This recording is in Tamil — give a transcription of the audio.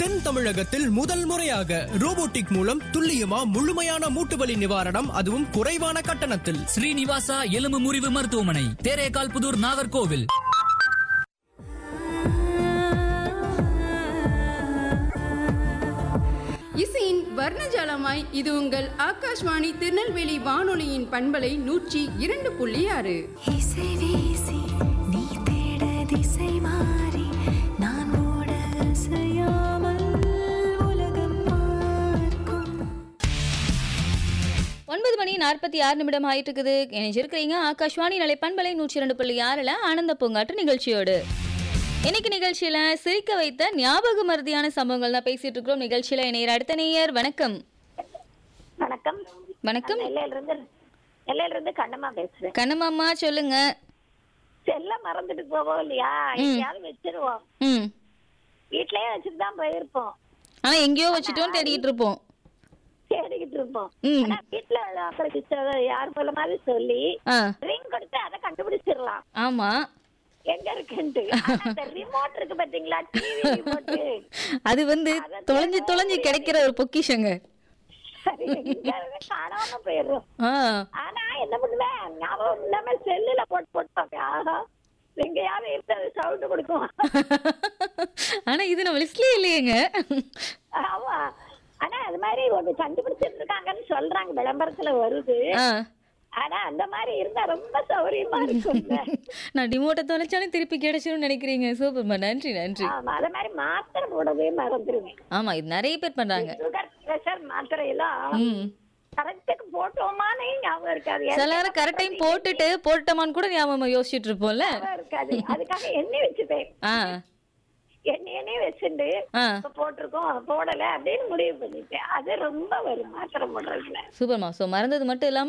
தென் தமிழகத்தில் முதல் முறையாக ரோபோட்டிக் மூலம் துல்லியமா முழுமையான மூட்டுவலி நிவாரணம் அதுவும் குறைவான கட்டணத்தில் ஸ்ரீனிவாசா எலும்பு முறிவு மருத்துவமனை தேரேகால் புதூர் நாகர்கோவில் இசையின் வர்ணஜாலமாய் இது உங்கள் ஆகாஷ்வாணி திருநெல்வேலி வானொலியின் பண்பலை நூற்றி இரண்டு புள்ளி ஆறு இசை வீசி நீ தேட திசை மாறி நான் ஓட அசையாமல் உலகம் பார்க்கும் ஒன்பது மணி நாற்பத்தி ஆறு நிமிடம் ஆயிட்டு இருக்குது இணைஞ்சிருக்கிறீங்க ஆகாஷ்வாணி நிலை பண்பலை நூற்றி ரெண்டு புள்ளி ஆறுல ஆனந்த பூங்காற்று நிகழ்ச்சியோடு இன்னைக்கு நிகழ்ச்சியில சிரிக்க வைத்த ஞாபக மருதியான சம்பவங்கள் தான் பேசிட்டு இருக்கிறோம் நிகழ்ச்சியில இணையர் அடுத்த நேயர் வணக்கம் வணக்கம் வணக்கம் நெல்லையில இருந்து நெல்லையில இருந்து கண்ணம்மா பேசுறேன் கண்ணமாமா சொல்லுங்க செல்ல மறந்துட்டு போவோம் இல்லையா எங்கேயாவது வச்சிருவோம் ம் வீட்லயே வச்சுட்டு தான் போயிருப்போம் ஆனா எங்கேயோ வச்சுட்டோம் தேடிட்டு இருப்போம் தேடிக்கிட்டு இருப்போம் ம். ஆனா வீட்டுல அவங்களுக்கு சொ- யார் மூலமாவது சொல்லி ஆ ரிங் கொடுத்து அதை கண்டுபிடிச்சிடலாம் ஆமா எங்க இருக்குன்ட்டு ஆனா அந்த ரிமோட் இருக்கு பாத்தீங்களா டிவி ரிமோட் அது வந்து தொலைஞ்சு தொலைஞ்சு கிடைக்கிற ஒரு பொக்கிஷங்க சரி எங்க இருக்கு காணாம போயிடுறோம் ஆ ஆனா என்ன பண்ணுவேன் ஞாபகம் இல்லாம செல்லுல போட்டு போட்டோம் ஆஹா எங்கேயாவது இருந்தது சவுண்ட் கொடுக்கும் ஆனா இது நம்ம லிஸ்ட்லயே இல்லையேங்க ஆமா ஆனா அது மாதிரி ஒண்ணு கண்டுபிடிச்சிட்டு இருக்காங்கன்னு சொல்றாங்க விளம்பரத்துல வருது ஆ ஆனா அந்த மாதிரி இருந்தா ரொம்ப சௌரியமா இருக்கும்ல நான் டிமோட்டை தொலைச்சாலும் திருப்பி கிடைச்சிரும்னு நினைக்கிறீங்க சூப்பர்மா நன்றி நன்றி ஆமா அதே மாதிரி மாத்திரை போடவே மறந்துருவேன் ஆமா இது நிறைய பேர் பண்றாங்க சுகர் பிரஷர் மாத்திரை எல்லாம் ம் கரெக்டுக்கு போட்டோமானே ஞாபகம் இருக்காது சில நேரம் கரெக்ட் டைம் போட்டுட்டு போட்டோமான்னு கூட ஞாபகம் யோசிச்சுட்டு இருப்போம்ல ஞாபகம் இருக்காது அதுக்காக எண்ணெய் வச்சுப்பேன் ஆ எண்ணெய் எண்ணெய் வச்சுட்டு ஆ இப்ப போட்டிருக்கோம் போடல அப்படின்னு முடிவு பண்ணிட்டேன் அது ரொம்ப வரும் மாத்திரை போடுறதுல சூப்பர்மா ஸோ மறந்தது மட்டும் இல்லாம